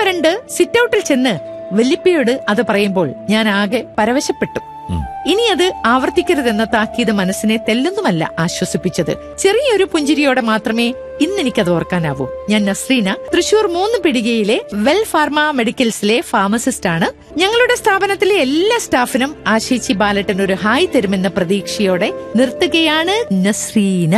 Front sit ഔട്ടിൽ ചെന്ന് വല്യപ്പയോട് അത് പറയുമ്പോൾ ഞാൻ ആകെ പരവശപ്പെട്ടു ഉം. ഇനി അത് ആവർത്തിക്കരുതെന്ന താക്കീത് മനസ്സിനെ തെല്ലൊന്നുമല്ല ആശ്വസിപ്പിച്ചത് ചെറിയൊരു പുഞ്ചിരിയോടെ മാത്രമേ ഇന്ന് എനിക്കത് ഓർക്കാനാവൂ ഞാൻ നസ്രീന തൃശൂർ മൂന്ന് പിടികയിലെ വെൽ ഫാർമ മെഡിക്കൽസിലെ ഫാർമസിസ്റ്റ് ആണ് ഞങ്ങളുടെ സ്ഥാപനത്തിലെ എല്ലാ സ്റ്റാഫിനും ആശേച്ചി ബാലട്ടൻ ഒരു ഹായ് തരുമെന്ന പ്രതീക്ഷയോടെ നിർത്തുകയാണ് നസ്രീന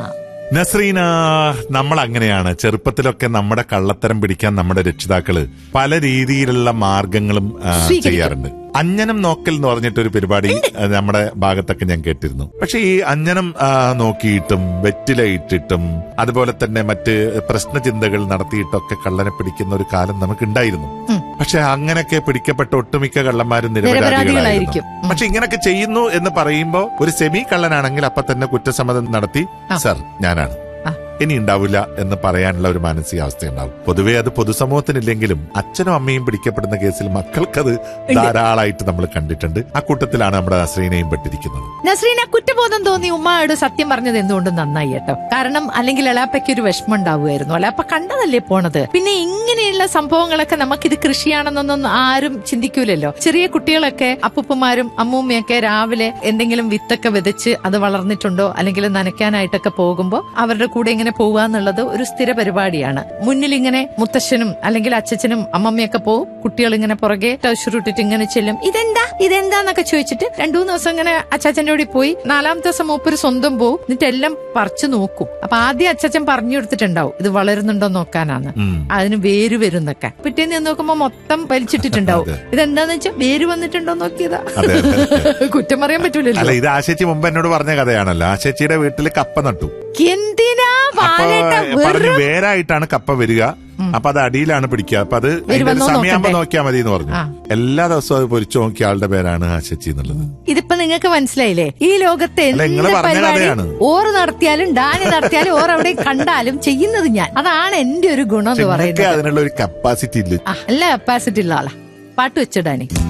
നസ്രീന നമ്മൾ അങ്ങനെയാണ് ചെറുപ്പത്തിലൊക്കെ നമ്മുടെ കള്ളത്തരം പിടിക്കാൻ നമ്മുടെ രക്ഷിതാക്കള് പല രീതിയിലുള്ള മാർഗങ്ങളും ആ, സ്വീകരിക്കും. ചെയ്യാറുണ്ട് അഞ്ജനം നോക്കൽ എന്ന് പറഞ്ഞിട്ടൊരു പരിപാടി ആ, നമ്മുടെ ഭാഗത്തൊക്കെ ഞാൻ കേട്ടിരുന്നു പക്ഷെ ഈ അഞ്ജനം ആ, നോക്കിയിട്ടും വെറ്റില ഇട്ടിട്ടും അതുപോലെ തന്നെ മറ്റ് പ്രശ്നചിന്തകൾ നടത്തിയിട്ടൊക്കെ കള്ളനെ പിടിക്കുന്ന ഒരു കാലം നമുക്ക് ഉണ്ടായിരുന്നു ഉം. പക്ഷെ അങ്ങനെയൊക്കെ പിടിക്കപ്പെട്ട ഒട്ടുമിക്ക കള്ളന്മാരും നിരപരാധികളായിരിക്കും. നിരപരാധികളായിരിക്കും ഉം. പക്ഷെ ഇങ്ങനെയൊക്കെ ചെയ്യുന്നു എന്ന് പറയുമ്പോ ഒരു സെമി കള്ളനാണെങ്കിൽ അപ്പൊ തന്നെ കുറ്റസമ്മതം നടത്തി ആ. സർ ഞാനാണ് ആ. ഇനി ഉണ്ടാവില്ല എന്ന് പറയാനുള്ള ഒരു മാനസികാവസ്ഥ ഉണ്ടാവും പൊതുവേ അത് പൊതുസമൂഹത്തിനില്ലെങ്കിലും അച്ഛനും അമ്മയും പിടിക്കപ്പെടുന്ന കേസിൽ മക്കൾക്കത് ധാരാളമായിട്ട് നമ്മൾ കണ്ടിട്ടുണ്ട് ആ കൂട്ടത്തിലാണ് നമ്മുടെ അശ്രീനയും പെട്ടിരിക്കുന്നത് നസ്രീന കുറ്റബോധം തോന്നി ഉമ്മയോട് സത്യം പറഞ്ഞത് എന്തുകൊണ്ടും നന്നായി കേട്ടോ കാരണം അല്ലെങ്കിൽ അലാപ്പയ്ക്ക് ഒരു വിഷമം ഉണ്ടാവുമായിരുന്നു അലാപ്പ കണ്ടതല്ലേ പോണത് പിന്നെ ഇങ്ങനെയുള്ള സംഭവങ്ങളൊക്കെ നമുക്കിത് കൃഷിയാണെന്നൊന്നും ആരും ചിന്തിക്കൂലല്ലോ ചെറിയ കുട്ടികളൊക്കെ അപ്പുപ്പന്മാരും അമ്മൂമ്മയൊക്കെ രാവിലെ എന്തെങ്കിലും വിത്തൊക്കെ വിതച്ച് അത് വളർന്നിട്ടുണ്ടോ അല്ലെങ്കിൽ നനയ്ക്കാനായിട്ടൊക്കെ പോകുമ്പോ അവരുടെ കൂടെ ഇങ്ങനെ പോവുക എന്നുള്ളത് ഒരു സ്ഥിര പരിപാടിയാണ് മുന്നിൽ ഇങ്ങനെ മുത്തശ്ശനും അല്ലെങ്കിൽ അച്ഛനും അമ്മമ്മയൊക്കെ പോവും കുട്ടികൾ ഇങ്ങനെ പുറകെ ടൗഷറിട്ടിട്ട് ഇങ്ങനെ ചെല്ലും ഇതെന്താ ഇതെന്താന്നൊക്കെ ചോദിച്ചിട്ട് രണ്ടു മൂന്ന് ദിവസം ഇങ്ങനെ അച്ചാച്ചന്റെ കൂടെ പോയി നാലാമത്തെ ദിവസം മൂപ്പര് സ്വന്തം പോവും എന്നിട്ട് എല്ലാം പറിച്ചു നോക്കും അപ്പൊ ആദ്യം അച്ചാച്ചൻ പറഞ്ഞു കൊടുത്തിട്ടുണ്ടാവും ഇത് വളരുന്നുണ്ടോ നോക്കാനാന്ന് ഉം. അതിന് വേര് വരുന്നൊക്കെ പിറ്റേന്ന് ചെന്ന് നോക്കുമ്പോ മൊത്തം വലിച്ചിട്ടിട്ടുണ്ടാവും അതെ. ഇതെന്താന്ന് വെച്ചാൽ വേര് വന്നിട്ടുണ്ടോ നോക്കിയതാ അതെ, അതെ. കുറ്റം പറയാൻ പറ്റൂലല്ലോ അല്ല ഇത് ആശേച്ചി മുമ്പ് എന്നോട് പറഞ്ഞ കഥയാണല്ലോ ആശേച്ചിയുടെ വീട്ടിൽ കപ്പ നട്ടു എന്തിനാ അപ്പൊ ബാലേട്ട പറഞ്ഞു വെറും വേരായിട്ടാണ് കപ്പ വരിക അപ്പൊ അത് അടിയിലാണ് പിടിക്കുക അപ്പൊ അത് അതിന്റെ വന്നോ സമയമാകുമ്പോ നോക്കണ്ടേ? നോക്കിയാൽ മതി എന്ന് പറഞ്ഞു ആ. എല്ലാ ദിവസവും അത് പൊരിച്ചു നോക്കിയ ആളുടെ പേരാണ് ആശച്ചി എന്നുള്ളത് ഇതിപ്പോ നിങ്ങൾക്ക് മനസ്സിലായില്ലേ ഈ ലോകത്തെ അല്ല, എന്ത് നിങ്ങള് പറഞ്ഞ പരിപാടി കഥയാണ്. ഓറ് നടത്തിയാലും ഡാനി നടത്തിയാലും ഓർ അവിടെ കണ്ടാലും ചെയ്യുന്നത് ഞാൻ അതാണ് എന്റെ ഒരു ഗുണം എന്ന് നിങ്ങൾക്ക് പറയുന്നത് അതിനുള്ള ഒരു കപ്പാസിറ്റി ഇല്ല ആ, നല്ല കപ്പാസിറ്റി ഉള്ള ആളാ പാട്ട് വെച്ചു ഡാനി